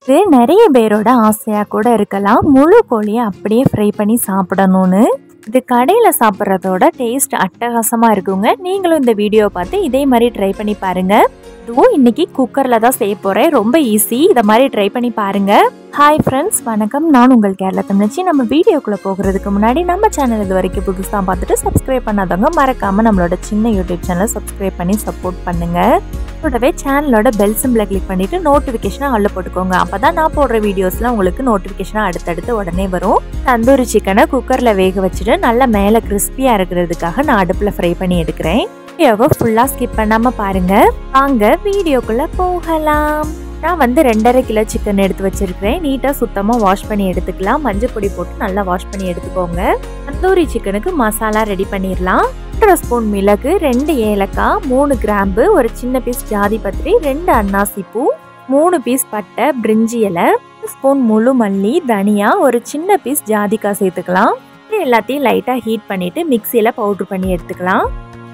இது நிறைய பேரோட ஆசையாக கூட இருக்கலாம் முழு கோழியை அப்படியே ஃப்ரை பண்ணி சாப்பிடணும்னு இது கடையில் சாப்பிட்றதோட டேஸ்ட் அட்டகாசமாக இருக்குங்க நீங்களும் இந்த வீடியோ பார்த்து இதே மாதிரி ட்ரை பண்ணி பாருங்கள் இதுவும் இன்னைக்கு குக்கரில் தான் செய்ய போகிறேன் ரொம்ப ஈஸி இதை மாதிரி ட்ரை பண்ணி பாருங்கள் ஹாய் ஃப்ரெண்ட்ஸ் வணக்கம் நான் உங்கள் கேரளா தமிழ்ச்சி நம்ம வீடியோக்குள்ளே போகிறதுக்கு முன்னாடி நம்ம சேனல் இது வரைக்கும் புதுசாக பார்த்துட்டு சப்ஸ்கிரைப் பண்ணாதவங்க மறக்காமல் நம்மளோட சின்ன யூடியூப் சேனலை சப்ஸ்கிரைப் பண்ணி சப்போர்ட் பண்ணுங்கள் கூடவே சேனலோட பெல் சிம்பிளை கிளிக் பண்ணிவிட்டு நோட்டிஃபிகேஷனை ஆளில் போட்டுக்கோங்க அப்போ தான் நான் போடுற வீடியோஸ்லாம் உங்களுக்கு நோட்டிஃபிகேஷனாக அடுத்தடுத்து உடனே வரும் தந்தூரி சிக்கனை குக்கரில் வேக வச்சுட்டு நல்லா மேலே கிறிஸ்பியாக இருக்கிறதுக்காக நான் அடுப்பில் ஃப்ரை பண்ணி எடுக்கிறேன் வீடியோவை ஃபுல்லாக ஸ்கிப் பண்ணாமல் பாருங்கள் வாங்க வீடியோக்குள்ளே போகலாம் நான் வந்து ரெண்டரை கிலோ சிக்கன் எடுத்து வச்சிருக்கிறேன் நீட்டாக சுத்தமாக வாஷ் பண்ணி எடுத்துக்கலாம் மஞ்சள் பொடி போட்டு நல்லா வாஷ் பண்ணி எடுத்துக்கோங்க தந்தூரி சிக்கனுக்கு மசாலா ரெடி பண்ணிடலாம் ஒன்றரை ஸ்பூன் மிளகு ரெண்டு ஏலக்காய் மூணு கிராம்பு ஒரு சின்ன பீஸ் ஜாதி பத்திரி ரெண்டு அன்னாசி பூ மூணு பீஸ் பட்டை பிரிஞ்சி இலை ஸ்பூன் முழு மல்லி தனியா ஒரு சின்ன பீஸ் ஜாதிக்காய் சேர்த்துக்கலாம் இது எல்லாத்தையும் லைட்டாக ஹீட் பண்ணிவிட்டு மிக்சியில் பவுட்ரு பண்ணி எடுத்துக்கலாம்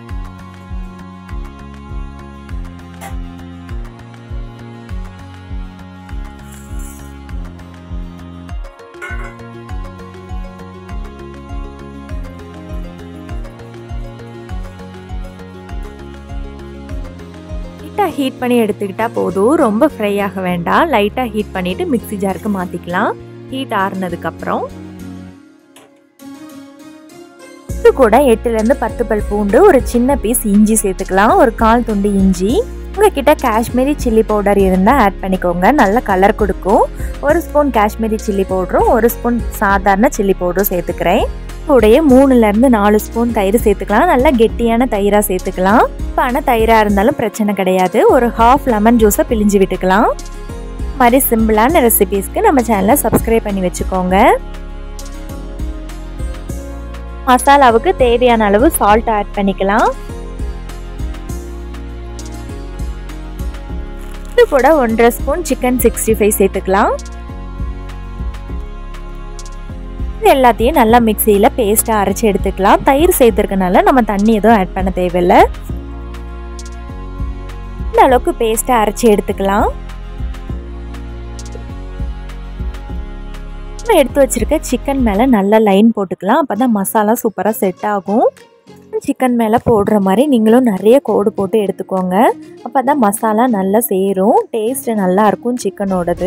லைட்டாக ஹீட் பண்ணி எடுத்துக்கிட்டா போதும் ரொம்ப ஃப்ரை ஆக வேண்டாம் லைட்டாக ஹீட் பண்ணிவிட்டு மிக்ஸி ஜாருக்கு மாற்றிக்கலாம் ஹீட் ஆறுனதுக்கப்புறம் இது கூட எட்டுலேருந்து பத்து பல் பூண்டு ஒரு சின்ன பீஸ் இஞ்சி சேர்த்துக்கலாம் ஒரு கால் துண்டு இஞ்சி உங்ககிட்ட காஷ்மீரி சில்லி பவுடர் இருந்தால் ஆட் பண்ணிக்கோங்க நல்ல கலர் கொடுக்கும் ஒரு ஸ்பூன் காஷ்மீரி சில்லி பவுடரும் ஒரு ஸ்பூன் சாதாரண சில்லி பவுடரும் சேர்த்துக்கிறேன் கூடயே மூணுலேருந்து நாலு ஸ்பூன் தயிர் சேர்த்துக்கலாம் நல்லா கெட்டியான தயிராக சேர்த்துக்கலாம் பான தயிராக இருந்தாலும் பிரச்சனை கிடையாது ஒரு ஹாஃப் லெமன் ஜூஸை பிழிஞ்சு விட்டுக்கலாம் மாதிரி சிம்பிளான ரெசிபீஸ்க்கு நம்ம சேனலை சப்ஸ்கிரைப் பண்ணி வச்சுக்கோங்க மசாலாவுக்கு தேவையான அளவு சால்ட் ஆட் பண்ணிக்கலாம் இது கூட ஒன்றரை ஸ்பூன் சிக்கன் சிக்ஸ்டி ஃபைவ் சேர்த்துக்கலாம் இது எல்லாத்தையும் நல்லா மிக்சியில் பேஸ்ட்டாக அரைச்சி எடுத்துக்கலாம் தயிர் சேர்த்துருக்கனால நம்ம தண்ணி எதுவும் ஆட் பண்ண தேவையில்லை இந்த அளவுக்கு பேஸ்ட்டாக அரைச்சி எடுத்துக்கலாம் நம்ம எடுத்து வச்சிருக்க சிக்கன் மேலே நல்லா லைன் போட்டுக்கலாம் அப்போ தான் மசாலா சூப்பராக செட் ஆகும் சிக்கன் மேலே போடுற மாதிரி நீங்களும் நிறைய கோடு போட்டு எடுத்துக்கோங்க அப்போ தான் மசாலா நல்லா சேரும் டேஸ்ட்டு நல்லா இருக்கும் சிக்கனோடது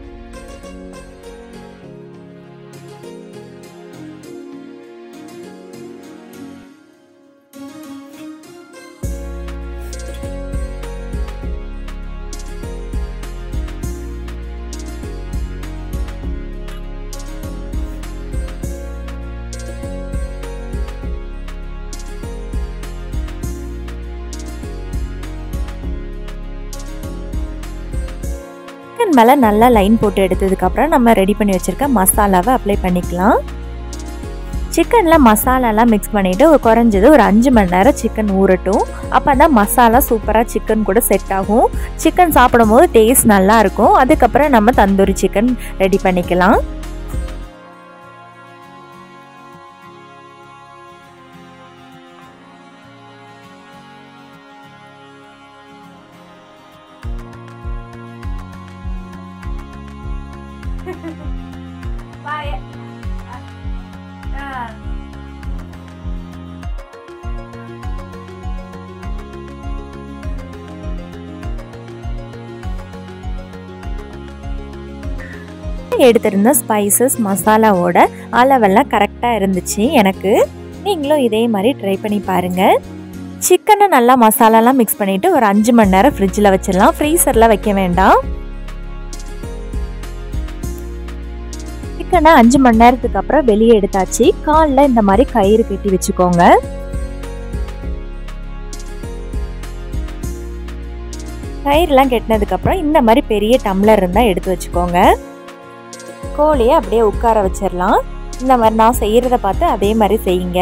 சிக்கன் மேலே நல்லா லைன் போட்டு எடுத்ததுக்கப்புறம் நம்ம ரெடி பண்ணி வச்சுருக்க மசாலாவை அப்ளை பண்ணிக்கலாம் சிக்கனில் மசாலாலாம் மிக்ஸ் பண்ணிவிட்டு ஒரு குறைஞ்சது ஒரு அஞ்சு மணி நேரம் சிக்கன் ஊறட்டும் அப்போ தான் மசாலா சூப்பராக சிக்கன் கூட செட் ஆகும் சிக்கன் சாப்பிடும் போது டேஸ்ட் நல்லா இருக்கும் அதுக்கப்புறம் நம்ம தந்தூரி சிக்கன் ரெடி பண்ணிக்கலாம் எடுத்திருந்த ஸ்பைசஸ் மசாலாவோட அளவெல்லாம் கரெக்டாக இருந்துச்சு எனக்கு நீங்களும் இதே மாதிரி ட்ரை பண்ணி பாருங்கள் சிக்கனை நல்லா மசாலாலாம் மிக்ஸ் பண்ணிவிட்டு ஒரு அஞ்சு மணி நேரம் ஃப்ரிட்ஜில் வச்சிடலாம் ஃப்ரீசரில் வைக்க வேண்டாம் சிக்கனை அஞ்சு மணி நேரத்துக்கு அப்புறம் வெளியே எடுத்தாச்சு காலில் இந்த மாதிரி கயிறு கட்டி வச்சுக்கோங்க கயிறுலாம் கெட்டினதுக்கப்புறம் இந்த மாதிரி பெரிய டம்ளர் இருந்தால் எடுத்து வச்சுக்கோங்க கோழியை அப்படியே உட்கார வச்சிடலாம் இந்த மாதிரி நான் செய்கிறத பார்த்து அதே மாதிரி செய்யுங்க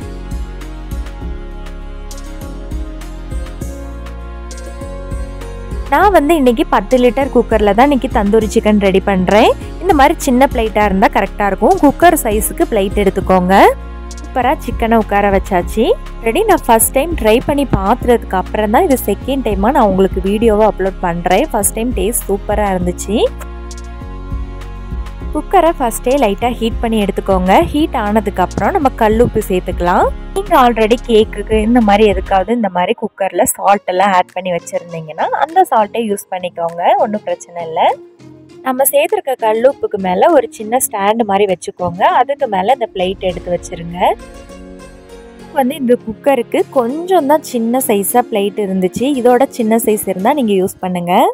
நான் வந்து இன்னைக்கு பத்து லிட்டர் குக்கரில் தான் இன்னைக்கு தந்தூரி சிக்கன் ரெடி பண்ணுறேன் இந்த மாதிரி சின்ன பிளேட்டாக இருந்தால் கரெக்டாக இருக்கும் குக்கர் சைஸுக்கு பிளேட் எடுத்துக்கோங்க சூப்பராக சிக்கனை உட்கார வச்சாச்சு ரெடி நான் ஃபஸ்ட் டைம் ட்ரை பண்ணி பார்த்துறதுக்கு அப்புறம் தான் இது செகண்ட் டைமாக நான் உங்களுக்கு வீடியோவை அப்லோட் பண்ணுறேன் ஃபஸ்ட் டைம் டேஸ்ட் சூப்பராக இருந்துச்சு குக்கரை ஃபஸ்ட்டே லைட்டாக ஹீட் பண்ணி எடுத்துக்கோங்க ஹீட் ஆனதுக்கப்புறம் நம்ம கல்லுப்பு சேர்த்துக்கலாம் நீங்கள் ஆல்ரெடி கேக்குக்கு இந்த மாதிரி எதுக்காவது இந்த மாதிரி குக்கரில் சால்ட் எல்லாம் ஆட் பண்ணி வச்சுருந்தீங்கன்னா அந்த சால்ட்டை யூஸ் பண்ணிக்கோங்க ஒன்றும் பிரச்சனை இல்லை நம்ம சேர்த்துருக்க கல்லுப்புக்கு மேலே ஒரு சின்ன ஸ்டாண்டு மாதிரி வச்சுக்கோங்க அதுக்கு மேலே இந்த பிளேட் எடுத்து வச்சுருங்க வந்து இந்த குக்கருக்கு கொஞ்சம் தான் சின்ன சைஸாக பிளேட் இருந்துச்சு இதோட சின்ன சைஸ் இருந்தால் நீங்கள் யூஸ் பண்ணுங்கள்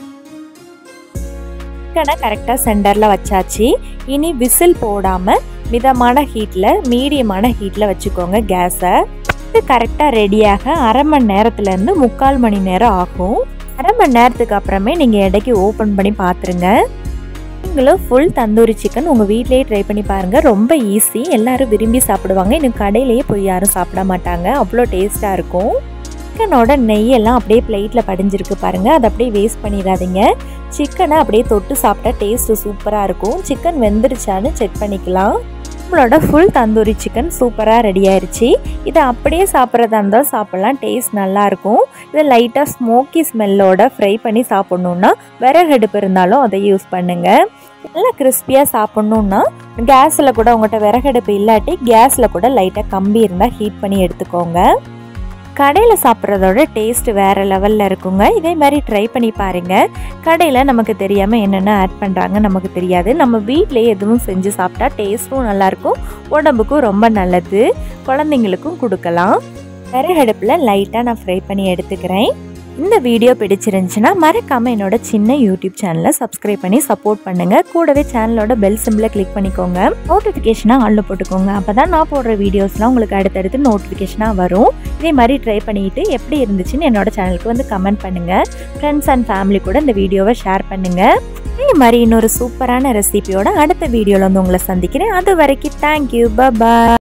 சிக்கனை கரெக்டாக சென்டரில் வச்சாச்சு இனி விசில் போடாமல் மிதமான ஹீட்டில் மீடியமான ஹீட்டில் வச்சுக்கோங்க கேஸை இது கரெக்டாக ரெடியாக அரை மணி நேரத்துலேருந்து முக்கால் மணி நேரம் ஆகும் அரை மணி நேரத்துக்கு அப்புறமே நீங்கள் இடைக்கு ஓப்பன் பண்ணி பார்த்துருங்க நீங்களும் ஃபுல் தந்தூரி சிக்கன் உங்கள் வீட்லேயே ட்ரை பண்ணி பாருங்கள் ரொம்ப ஈஸி எல்லோரும் விரும்பி சாப்பிடுவாங்க இன்னும் கடையிலேயே போய் யாரும் சாப்பிட மாட்டாங்க அவ்வளோ டேஸ்ட்டாக இருக்கும் சிக்கனோட நெய்யெல்லாம் அப்படியே பிளேட்டில் படிஞ்சிருக்கு பாருங்கள் அதை அப்படியே வேஸ்ட் பண்ணிடாதீங்க சிக்கனை அப்படியே தொட்டு சாப்பிட்டா டேஸ்ட்டு சூப்பராக இருக்கும் சிக்கன் வெந்துருச்சான்னு செக் பண்ணிக்கலாம் நம்மளோட ஃபுல் தந்தூரி சிக்கன் சூப்பராக ரெடி ஆயிடுச்சு இதை அப்படியே சாப்பிட்றதா இருந்தால் சாப்பிட்லாம் டேஸ்ட் நல்லாயிருக்கும் இதை லைட்டாக ஸ்மோக்கி ஸ்மெல்லோட ஃப்ரை பண்ணி சாப்பிட்ணுன்னா விறகு அடுப்பு இருந்தாலும் அதை யூஸ் பண்ணுங்கள் நல்லா கிறிஸ்பியாக சாப்பிட்ணுன்னா கேஸில் கூட உங்கள்கிட்ட விறகடுப்பு இல்லாட்டி கேஸில் கூட லைட்டாக கம்பி இருந்தால் ஹீட் பண்ணி எடுத்துக்கோங்க கடையில் சாப்பிட்றதோட டேஸ்ட் வேறு லெவலில் இருக்குங்க இதே மாதிரி ட்ரை பண்ணி பாருங்கள் கடையில் நமக்கு தெரியாமல் என்னென்ன ஆட் பண்ணுறாங்க நமக்கு தெரியாது நம்ம வீட்டிலேயே எதுவும் செஞ்சு சாப்பிட்டா டேஸ்ட்டும் நல்லாயிருக்கும் உடம்புக்கும் ரொம்ப நல்லது குழந்தைங்களுக்கும் கொடுக்கலாம் விறகடுப்பில் லைட்டாக நான் ஃப்ரை பண்ணி எடுத்துக்கிறேன் இந்த வீடியோ பிடிச்சிருந்துச்சுன்னா மறக்காமல் என்னோட சின்ன யூடியூப் சேனலை சப்ஸ்கிரைப் பண்ணி சப்போர்ட் பண்ணுங்கள் கூடவே சேனலோட பெல் சிம்பிளை கிளிக் பண்ணிக்கோங்க நோட்டிஃபிகேஷனாக ஆளில் போட்டுக்கோங்க அப்போ தான் நான் போடுற வீடியோஸ்லாம் உங்களுக்கு அடுத்தடுத்து நோட்டிஃபிகேஷனாக வரும் இதே மாதிரி ட்ரை பண்ணிட்டு எப்படி இருந்துச்சுன்னு என்னோட சேனலுக்கு வந்து கமெண்ட் பண்ணுங்கள் ஃப்ரெண்ட்ஸ் அண்ட் ஃபேமிலி கூட இந்த வீடியோவை ஷேர் பண்ணுங்கள் இதே மாதிரி இன்னொரு சூப்பரான ரெசிபியோட அடுத்த வீடியோவில் வந்து உங்களை சந்திக்கிறேன் அது வரைக்கும் தேங்க்யூ பாய்